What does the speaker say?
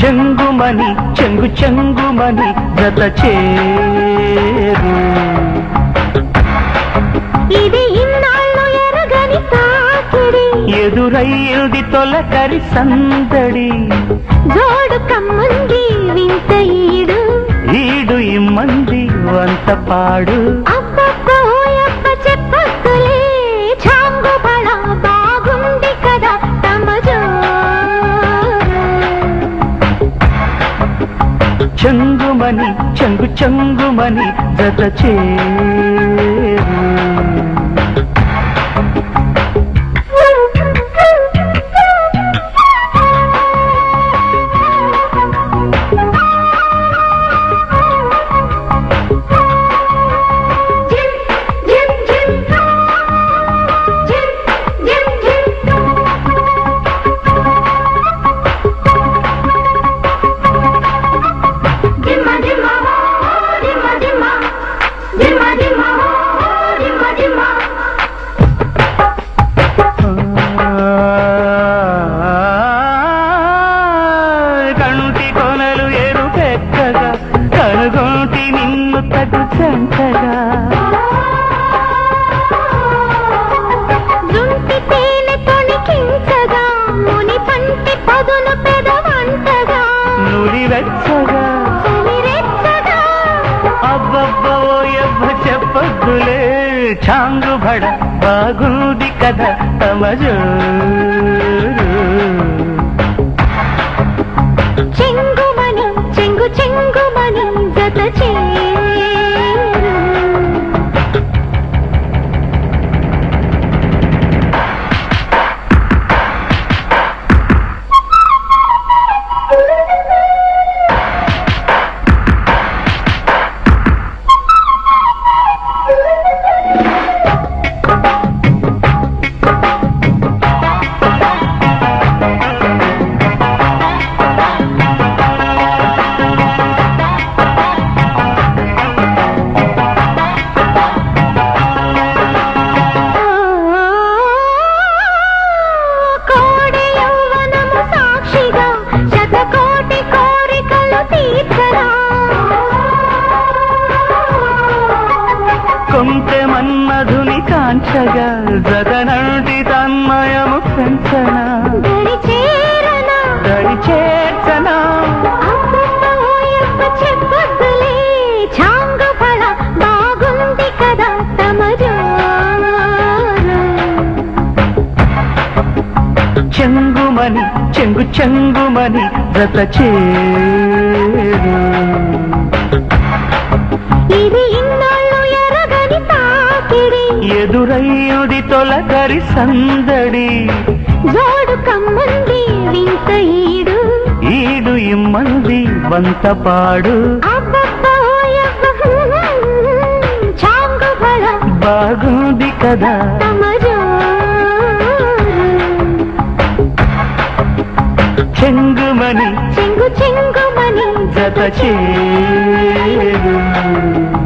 చెంగుమని చెంగు చెంగుమని జత చేరు ఇది ఇన్నాళ్ళు ఎరగని తాకిడి ఎదురయ్యింది తొలకరి సందడి జోడు కమ్మంది వింత ఈడు ఈడు ఇమ్మంది వంత పాడు అబ్బబ్బో అబ్బ చెప్పొద్దులే చాంగు బళ బాగుంది కదా తమ చెంగుమని చెంగు చెంగుమని జత చేరు దిమ్మ దిమ్మ దిమ్మ దిమ్మ దిమ్మ దిమ్మ దిమ్మ దిమ్మ కంటి కొనలు ఎరుపెక్కగా కనుగొంటి నిన్ను తగు చెంటగా జుంటి తేనె తొణికించగా ముని పంటి పదును పెదవంటగా నుడి వెచ్చగా చెలిరెచ్చగా అబ్బబ్బో ఎవ్వ చెప్పద్దులే చాంగు బడ బాగుంది కదా తమజో చెంగుమని చెంగు చెంగుమని జత చేరు కోడి యౌవనము సాక్షిగా శతకోటి కోరికలు తీర్చరా కొంచె మన్మధుని కాంచగా జగనంటి తన్మయము పెంచన దరి చేరనా దరి చేర్చనా అబ్బబ్బో యబ్బ చెప్పొద్దులే చాంగు ఫల బాగుంది కదా తమ చెంగుమని చెంగు చెంగుమని జత చేరు ఇది ఇన్నాళ్ళు ఎరగని తాకిడి ఎదురయ్యుది తొలకరి సందడి జోడు కమ్మంది వింత ఈడు ఈడు ఇమ్మంది వంత పాడు అబ్బబ్బో యబ్బ చాంగు ఫల బాగుంది కదా తమ చెంగుమని చెంగు చెంగుమని జత చేరు